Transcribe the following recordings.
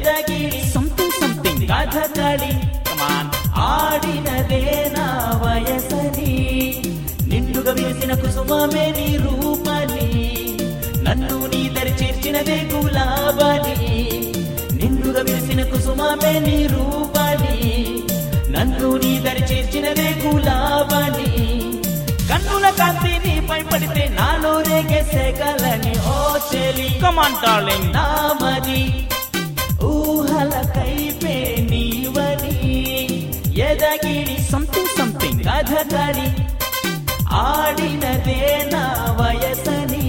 ఎదగిడి something something Kathakali come on ఆడినదే నా వయసని నిండుగా విరిసిన కుసుమమే నీ రూపని నన్ను నీ దరి చేర్చినదే గులాబని నిండుగా విరిసిన కుసుమమే నీ రూపని నన్ను నీ దరి చేర్చినదే గులాబని కన్నుల కాంతి నీపై పడితే నాలో రేగే సెగలని ఓ చెలి కమాన్ డార్లింగ్ నామది ఊహల కైపే నీవని ఎదగిడి సంథింగ్ సంథింగ్ కథకళి ఆడినదే నా వయసని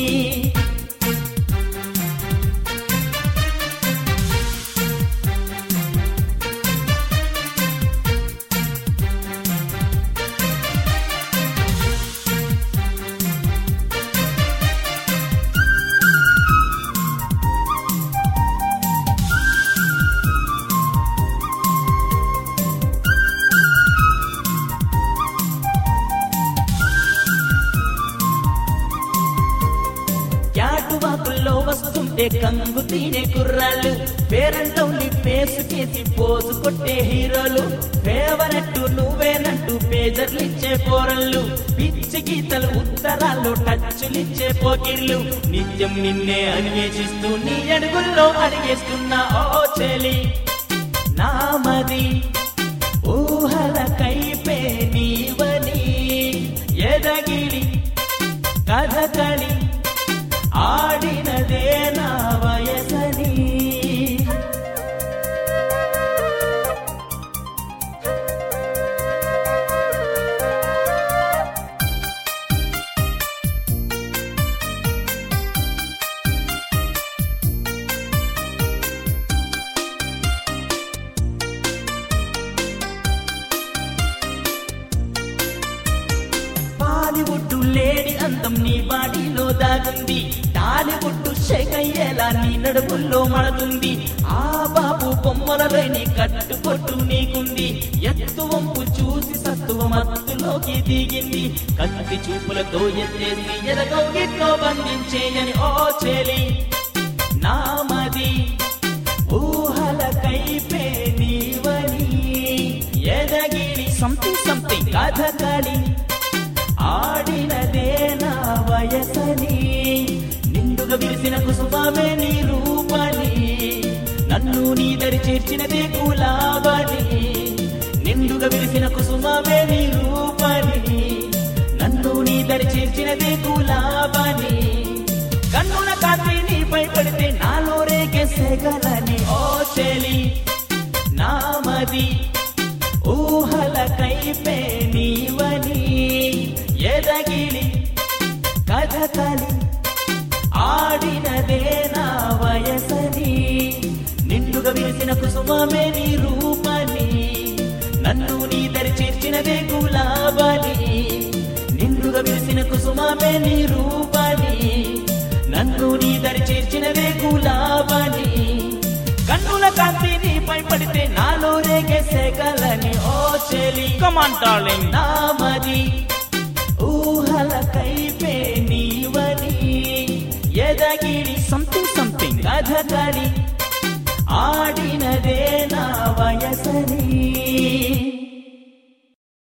క్యాటువాకుల్లో వస్తుంటే కంగు తినే కుర్రాళ్ళు పేరంటౌలి పేసుకేసి పోజు కొట్టే హీరోలు ఫేవరెట్ నువ్వేనంటూ పేజర్లిచ్చే పోరళ్ళు పిచ్చి గీతలు ఉత్తరాల్లో టచ్చులిచ్చే పోకిర్లు నిత్యం నిన్నే అన్వేషిస్తూ నీ అడుగుల్లో అడిగేస్తున్నా ఓ చెలి నామది ఊహల కైపే నీవని ఎదగిడి కథకళి ఆడినదే నా వయసని బాలివుడ్ లేడి అందం నీ బాడీలో దాగుంది టాలీవుడ్ షేకయ్యేలా నీ నడుముల్లో మడుతుంది ఆ బాబు బొమ్మలలో నీ కట్టుకొట్టు నీకుంది ఎత్తు వంపు చూసి సత్తువ మత్తులోకి దిగింది కత్తి చూపులతో ఎత్తేసి ఎదగౌగిట్లో బంధించేయని ఓ చెలి నామది ఊహల కైపే నీవని ఎదగిరి సంథింగ్ సంథింగ్ కథకళి ఆడినదే నా వయసని నిండుగా విరిసిన కుసుమమే నీ రూపని నన్ను నీ దరి చేర్చినదే గులాబని నిండుగా విరిసిన కుసుమమే నీ రూపని నన్ను నీ దరి చేర్చినదే గులాబని కన్నుల కాంతి నీపై పడితే నాలో రేగే సెగలని ఓ చెలి నామది ఊహల కైపే నీవని ఎదగిలి కథకలి ఆడినదే నా వయసని నిండుగా విరిసిన కుసుమమే నీ రూపని నన్ను నీ దరి చేర్చినదే గులాబని నిండుగా విరిసిన కుసుమమే నీ రూపని నన్ను నీ దరి చేర్చినదే గులాబని కన్నుల కాంతి నీపై పడితే నాలో రేగే సెగలని ఓ చెలి కమాన్ డార్లింగ్ నామది ఊహల కైపే నీవని ఎదగిడి సంథింగ్ సంథింగ్ కథకళి ఆడినదే